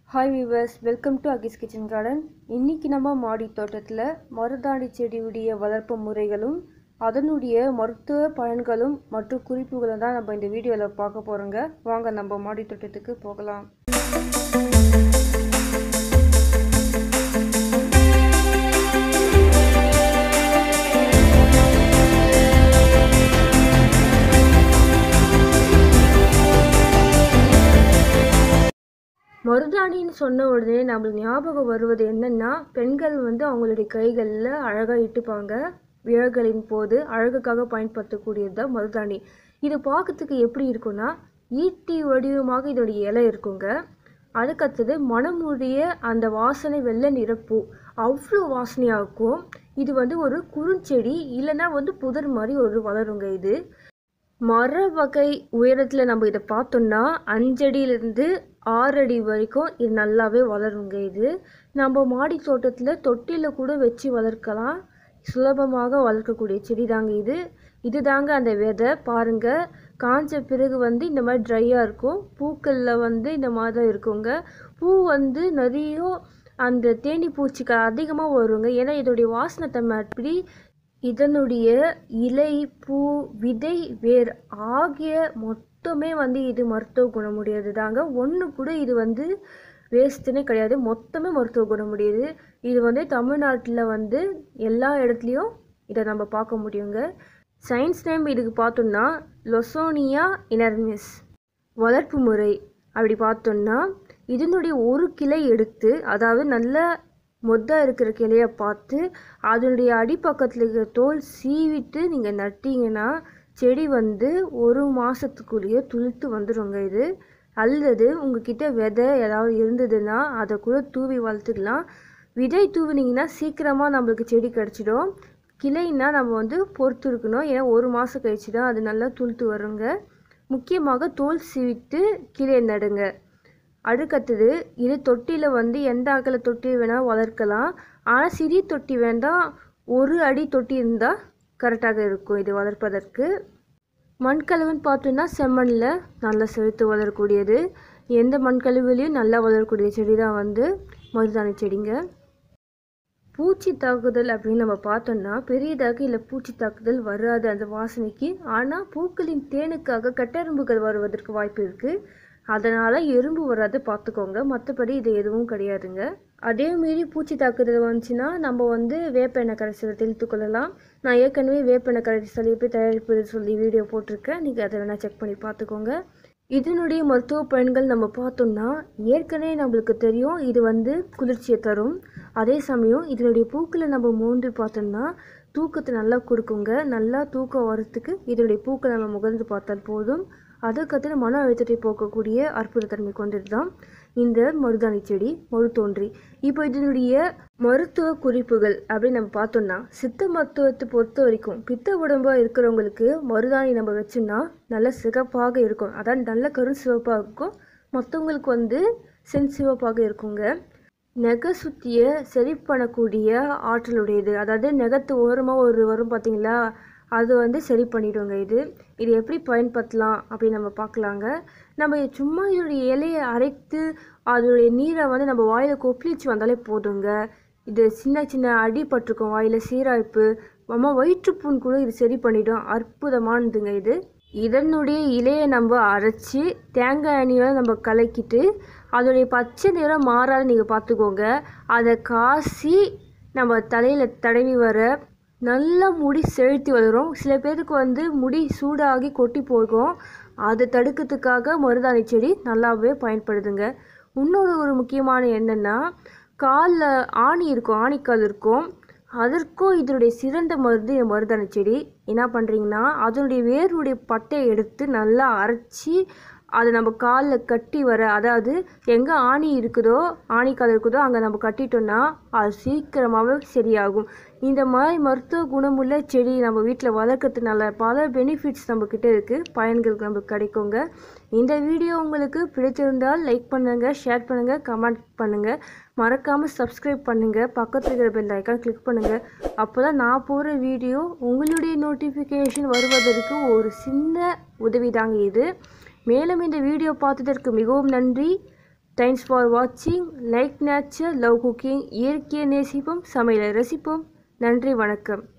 hi viewers welcome to Aki's kitchen garden இன்னைக்கு நம்ம மாடி தோட்டத்தில் மருதாணி செடியுடைய வளர்ப்பு முறைகளும் அதனுடைய மருத்துவ பயன்களும் மற்றும் குறிப்புகளும் தான் நம்ம இந்த வீடியோவில் பார்க்க போகிறோங்க வாங்க நம்ம மாடி தோட்டத்துக்கு போகலாம் மருதாணின்னு சொன்ன உடனே நம்மளுக்கு ஞாபகம் வருவது என்னன்னா பெண்கள் வந்து அவங்களுடைய கைகளில் அழகாக இட்டுப்பாங்க விழாக்களின் போது அழகுக்காக பயன்படுத்தக்கூடியது தான் மருதாணி இது பார்க்கறதுக்கு எப்படி இருக்குன்னா ஈட்டி வடிவமாக இதோடைய இலை இருக்குங்க அதுக்கடுத்தது மணமுடைய அந்த வாசனை வெள்ளை நிறப்பூ அவ்வளோ வாசனையாக இருக்கும் இது வந்து ஒரு குறுஞ்செடி இல்லைன்னா வந்து புதர் மாதிரி ஒரு வளருங்க இது மர வகை உயரத்தில் நம்ம இதை பார்த்தோம்னா அஞ்சடியிலேருந்து ஆறு அடி வரைக்கும் இது நல்லாவே வளருங்க இது நம்ம மாடி தோட்டத்தில் தொட்டியில் கூட வச்சு வளர்க்கலாம் சுலபமாக வளர்க்கக்கூடிய செடி தாங்க இது இது தாங்க அந்த விதை பாருங்க காஞ்ச பிறகு வந்து இந்த மாதிரி ட்ரையாக இருக்கும் பூக்களில் வந்து இந்த மாதிரி தான் இருக்குங்க பூ வந்து நிறைய அந்த தேனி பூச்சிக்கு அதிகமாக வருங்க ஏன்னா இதோடைய வாசனை தன்மை அப்படி இதனுடைய இலை பூ விதை வேர் ஆகிய மொத்தமே வந்து இது மருத்துவ குணமுடையது தாங்க ஒன்று கூட இது வந்து வேஸ்ட்டுனே கிடையாது மொத்தமே மருத்துவ குணமுடையது இது வந்து தமிழ்நாட்டில் வந்து எல்லா இடத்துலையும் இதை நம்ம பார்க்க முடியுங்க சயின்ஸ் நேம் இதுக்கு பார்த்தோம்னா லொசோனியா இனர்மிஸ் வளர்ப்பு முறை அப்படி பார்த்தோம்னா இதனுடைய ஒரு கிளை எடுத்து அதாவது நல்ல மொத்தா இருக்கிற கிளையை பார்த்து அதனுடைய அடிப்பக்கத்தில் இருக்கிற தோல் சீவிட்டு நீங்கள் நட்டிங்கன்னா செடி வந்து ஒரு மாதத்துக்குள்ளேயே துளுத்து வந்துடுங்க இது அல்லது உங்ககிட்ட விதை ஏதாவது இருந்ததுன்னா அதை கூட தூவி வளர்த்துக்கலாம் விதை தூவினீங்கன்னா சீக்கிரமாக நம்மளுக்கு செடி கிடச்சிடும் கிளைன்னா நம்ம வந்து பொறுத்து இருக்கணும் ஏன்னா ஒரு மாதம் கழிச்சு தான் அது நல்லா துளுத்து வருங்க முக்கியமாக தோல் சீவிட்டு கிளை நடுங்க அடுக்கடுத்தது இது தொட்டியில் வந்து எந்த அகல தொட்டி வேணால் வளர்க்கலாம் ஆனால் சிறிய தொட்டி வேண்டாம் ஒரு அடி தொட்டி இருந்தால் கரெக்டாக இருக்கும் இது வளர்ப்பதற்கு மண்கலவுன்னு பார்த்தோன்னா செம்மண்ணில் நல்லா செலுத்து வளரக்கூடியது எந்த மண்கலவுலையும் நல்லா வளரக்கூடிய செடி தான் வந்து மருதாணி செடிங்க பூச்சி தாக்குதல் அப்படின்னு நம்ம பார்த்தோம்னா பெரியதாக இல்லை பூச்சி தாக்குதல் வராது அந்த வாசனைக்கு ஆனால் பூக்களின் தேனுக்காக கட்டெரும்புகள் வருவதற்கு வாய்ப்பு இருக்குது அதனால் எறும்பு வராது பார்த்துக்கோங்க மற்றபடி இது எதுவும் கிடையாதுங்க அதே மீறி பூச்சி தாக்குதல் வந்துச்சுன்னா நம்ம வந்து வேப்பெண்ணெய் கரைசலை தெளித்து கொள்ளலாம் நான் ஏற்கனவே வேப்பெண்ணெய் கரைசல் எப்படி தயாரிப்பது சொல்லி வீடியோ போட்டிருக்கேன் நீங்கள் அதை வேணால் செக் பண்ணி பார்த்துக்கோங்க இதனுடைய மருத்துவ பயன்கள் நம்ம பார்த்தோம்னா ஏற்கனவே நம்மளுக்கு தெரியும் இது வந்து குளிர்ச்சியை தரும் அதே சமயம் இதனுடைய பூக்களை நம்ம மூன்று பார்த்தோம்னா தூக்கத்தை நல்லா கொடுக்குங்க நல்லா தூக்கம் வரத்துக்கு இதனுடைய பூக்களை நம்ம முகர்ந்து பார்த்தால் போதும் அதுக்கடுத்து மன அழுத்தத்தை போக்கக்கூடிய அற்புத தன்மை கொண்டது தான் இந்த மருதாணி செடி மருத்தோன்றி இப்போ இதனுடைய மருத்துவ குறிப்புகள் அப்படின்னு நம்ம பார்த்தோம்னா சித்த மருத்துவத்தை பொறுத்த வரைக்கும் பித்த உடம்பாக இருக்கிறவங்களுக்கு மருதாணி நம்ம வச்சோம்னா நல்ல சிகப்பாக இருக்கும் அதான் நல்ல கரு சிவப்பாக இருக்கும் மற்றவங்களுக்கு வந்து சென் சிவப்பாக இருக்குங்க நெகை சுத்தியை சரி பண்ணக்கூடிய ஆற்றலுடையது அதாவது நெகத்து ஓரமாக ஒரு வரும் பார்த்தீங்களா அது வந்து சரி பண்ணிவிடுங்க இது இது எப்படி பயன்படுத்தலாம் அப்படின்னு நம்ம பார்க்கலாங்க நம்ம சும்மா இதோடைய இலையை அரைத்து அதோடைய நீரை வந்து நம்ம வாயில் கொப்பளிச்சு வந்தாலே போதுங்க இது சின்ன சின்ன அடிபட்டிருக்கும் வாயில் சீராய்ப்பு அம்மா வயிற்றுப்புண் கூட இது சரி பண்ணிடும் அற்புதமானதுங்க இது இதனுடைய இலையை நம்ம அரைச்சி தேங்காய் எண்ணெயில் நம்ம கலக்கிட்டு அதோடைய பச்சை நிறம் மாறாத நீங்கள் பார்த்துக்கோங்க அதை காசி நம்ம தலையில் தடவி வர நல்லா முடி செலுத்தி வளரும் சில பேருக்கு வந்து முடி சூடாகி கொட்டி போகும் அதை தடுக்கிறதுக்காக மருதாணி செடி நல்லாவே பயன்படுதுங்க இன்னொரு ஒரு முக்கியமான என்னென்னா காலில் ஆணி இருக்கும் ஆணிக்கால் இருக்கும் அதற்கும் இதனுடைய சிறந்த மருந்து இந்த மருதாணி செடி என்ன பண்ணுறீங்கன்னா அதனுடைய வேருடைய பட்டையை எடுத்து நல்லா அரைச்சி அதை நம்ம காலில் கட்டி வர அதாவது எங்கே ஆணி இருக்குதோ ஆணிக்கால் இருக்குதோ அங்கே நம்ம கட்டிட்டோம்னா அது சீக்கிரமாகவே சரியாகும் இந்த மாதிரி மருத்துவ குணமுள்ள செடி நம்ம வீட்டில் வளர்க்கறதுனால பல பெனிஃபிட்ஸ் நம்மக்கிட்ட இருக்குது பயன்கள் நமக்கு கிடைக்குங்க இந்த வீடியோ உங்களுக்கு பிடிச்சிருந்தால் லைக் பண்ணுங்கள் ஷேர் பண்ணுங்கள் கமெண்ட் பண்ணுங்கள் மறக்காமல் சப்ஸ்கிரைப் பண்ணுங்கள் பக்கத்தில் இருக்கிற பெல் ஐக்கான் கிளிக் பண்ணுங்கள் அப்போ தான் நான் போகிற வீடியோ உங்களுடைய நோட்டிஃபிகேஷன் வருவதற்கு ஒரு சின்ன உதவி தாங்க இது மேலும் இந்த வீடியோ பார்த்ததற்கு மிகவும் நன்றி தேங்க்ஸ் ஃபார் வாட்சிங் லைக் நேச்சர் லவ் குக்கிங் இயற்கையை நேசிப்போம் சமையலை ரசிப்போம் நன்றி வணக்கம்